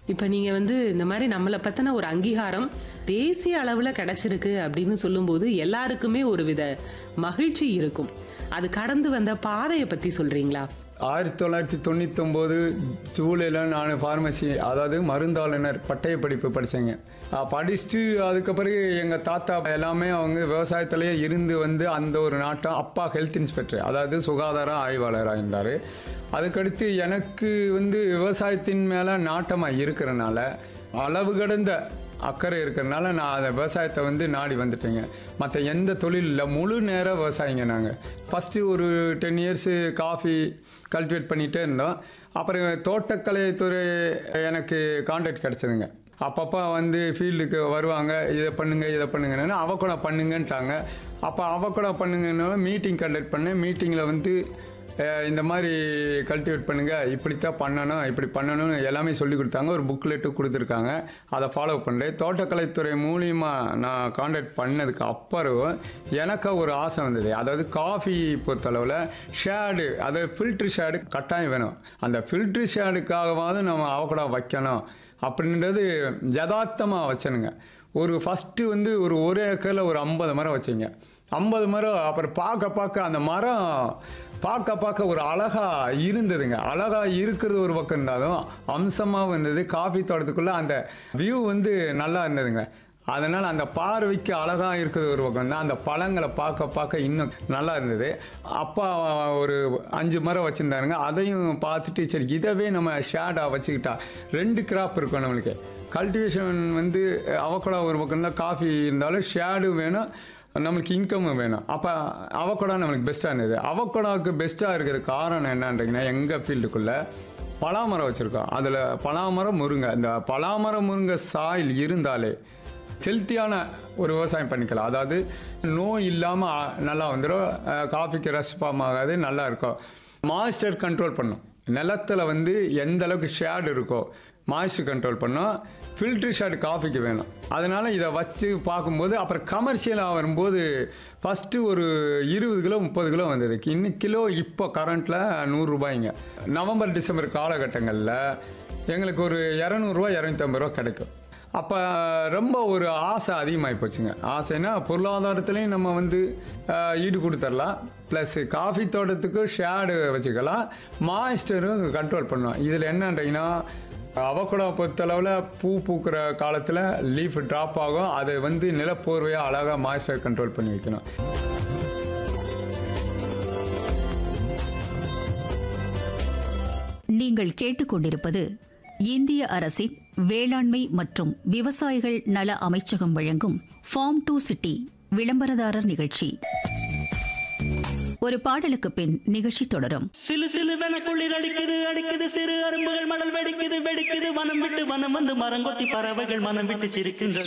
இப்ப நீங்க வந்து இந்த மாதிரி நம்மளை பத்தின ஒரு அங்கீகாரம் தேசிய அளவுல கிடைச்சிருக்கு அப்படின்னு சொல்லும்போது எல்லாருக்குமே ஒரு வித மகிழ்ச்சி இருக்கும் அது கடந்து வந்த பாதையை பத்தி சொல்றீங்களா ஆயிரத்தி தொள்ளாயிரத்தி தொண்ணூத்தொம்போது ஜூலையில் நான் ஃபார்மசி அதாவது மருந்தாளுநர் பட்டய படிப்பு படித்தேங்க படிச்சுட்டு அதுக்கு பிறகு எங்கள் தாத்தா எல்லாமே அவங்க விவசாயத்திலேயே இருந்து வந்து அந்த ஒரு நாட்டம் அப்பா ஹெல்த் இன்ஸ்பெக்டர் அதாவது சுகாதார ஆய்வாளராக இருந்தார் அதுக்கடுத்து எனக்கு வந்து விவசாயத்தின் மேலே நாட்டமாக இருக்கிறனால அளவு கடந்த அக்கறை இருக்கிறனால நான் அந்த விவசாயத்தை வந்து நாடி வந்துட்டேங்க மற்ற எந்த தொழில் இல்லை முழு நேர விவசாயிங்க நாங்கள் ஃபஸ்ட்டு ஒரு டென் இயர்ஸு காஃபி கல்டிவேட் பண்ணிகிட்டே இருந்தோம் அப்புறம் தோட்டக்கலைத்துறை எனக்கு கான்ட்ராக்ட் கிடச்சிதுங்க அப்பப்போ வந்து ஃபீல்டுக்கு வருவாங்க இதை பண்ணுங்க இதை பண்ணுங்கன்னா அவக்கூட பண்ணுங்கன்ட்டாங்க அப்போ அவக்கூட பண்ணுங்கன்னா மீட்டிங் கண்டக்ட் பண்ணேன் மீட்டிங்கில் வந்து அஹ் இந்த மாதிரி கல்டிவேட் பண்ணுங்க இப்படித்தான் பண்ணணும் இப்படி பண்ணணும்னு எல்லாமே சொல்லி கொடுத்தாங்க ஒரு புக்லெட்டு கொடுத்துருக்காங்க அதை ஃபாலோ பண்ணுறேன் தோட்டக்கலைத்துறை மூலியமாக நான் கான்டாக்ட் பண்ணதுக்கு அப்புறம் எனக்கு ஒரு ஆசை வந்தது அதாவது காஃபி பொறுத்தளவில் ஷேடு அதாவது ஃபில்ட்ரு ஷேடு கட்டாயம் வேணும் அந்த ஃபில்ட்ரு ஷேடுக்காகவாவது நம்ம அவக்கூட வைக்கணும் அப்படின்றது யதார்த்தமாக வச்சனுங்க ஒரு ஃபஸ்ட்டு வந்து ஒரு ஒரு ஏக்கரில் ஒரு ஐம்பது மரம் வச்சிங்க ஐம்பது மரம் அப்புறம் பார்க்க பார்க்க அந்த மரம் பார்க்க பார்க்க ஒரு அழகா இருந்ததுங்க அழகா இருக்கிறது ஒரு பக்கம் இருந்தாலும் அம்சமாகவும் இருந்தது காஃபி தோட்டத்துக்குள்ள அந்த வியூ வந்து நல்லா இருந்ததுங்க அதனால் அந்த பார்வைக்கு அழகாக இருக்கிறது ஒரு பக்கம் தான் அந்த பழங்களை பார்க்க பார்க்க இன்னும் நல்லா இருந்தது அப்பா ஒரு அஞ்சு மரம் வச்சுருந்தாருங்க அதையும் பார்த்துட்டு சரி இதவே நம்ம ஷேடாக வச்சுக்கிட்டா ரெண்டு கிராப் இருக்கும் நம்மளுக்கு கல்டிவேஷன் வந்து அவக்கோடா ஒரு பக்கம் தான் காஃபி இருந்தாலும் ஷேடு வேணும் நம்மளுக்கு இன்கமும் வேணும் அப்போ அவக்கோடா நம்மளுக்கு பெஸ்ட்டாக இருந்தது அவக்கோடாவுக்கு பெஸ்ட்டாக இருக்கிற காரணம் என்னன்றீங்கன்னா எங்கள் ஃபீல்டுக்குள்ளே பலாமரம் வச்சுருக்கோம் அதில் பலாமரம் முருங்கை இந்த பலாமரம் முருங்கை சாயில் இருந்தாலே ஹெல்த்தியான ஒரு விவசாயம் பண்ணிக்கலாம் அதாவது நோய் இல்லாமல் நல்லா வந்துடும் காஃபிக்கு ரஷ் ஃபார்ம் ஆகாது நல்லா இருக்கும் மாய்ஸ்டர் கண்ட்ரோல் பண்ணும் நிலத்துல வந்து எந்த அளவுக்கு ஷேடு இருக்கோ மாய்ஸ்டர் கண்ட்ரோல் பண்ணோம் ஃபில்ட்ரு ஷேடு காஃபிக்கு வேணும் அதனால் இதை வச்சு பார்க்கும்போது அப்புறம் கமர்ஷியலாக வரும்போது ஃபஸ்ட்டு ஒரு இருபது கிலோ முப்பது கிலோ வந்தது இன்னும் கிலோ இப்போ கரண்ட்டில் நூறுரூபாய்ங்க நவம்பர் டிசம்பர் காலகட்டங்களில் எங்களுக்கு ஒரு இரநூறுவா இரநூத்தம்பது ரூபா கிடைக்கும் அப்போ ரொம்ப ஒரு ஆசை அதிகமாகி போச்சுங்க ஆசைன்னா பொருளாதாரத்துலேயும் நம்ம வந்து அஹ், ஈடு கொடுத்துடலாம் ப்ளஸ் காஃபி தோட்டத்துக்கு ஷேடு வச்சுக்கலாம் மாய்ஸ்டரும் கண்ட்ரோல் பண்ணோம் இதில் என்னன்றீங்கன்னா அவக்கூட பொறுத்தளவில் பூ பூக்கிற காலத்தில் லீஃப் ட்ராப் ஆகும் அதை வந்து நிலப்போர்வையாக அழகாக மாய்ஸ்டர் கண்ட்ரோல் பண்ணி வைக்கணும் நீங்கள் கேட்டுக்கொண்டிருப்பது இந்திய அரசின் வேளாண்மை மற்றும் விவசாயிகள் நல அமைச்சகம் வழங்கும் ஃபார்ம் டு சிட்டி விளம்பரதாரர் நிகழ்ச்சி ஒரு பாடலுக்கு பின் நிகழ்ச்சி தொடரும் சிலு சிலுவென குளிர் அடிக்குது அடிக்குது சிறு அரும்புகள் மணல் வெடிக்குது வெடிக்குது வனம் விட்டு வனம் வந்து மரங்கொத்தி பறவைகள் மனம் விட்டு சிரிக்கின்றது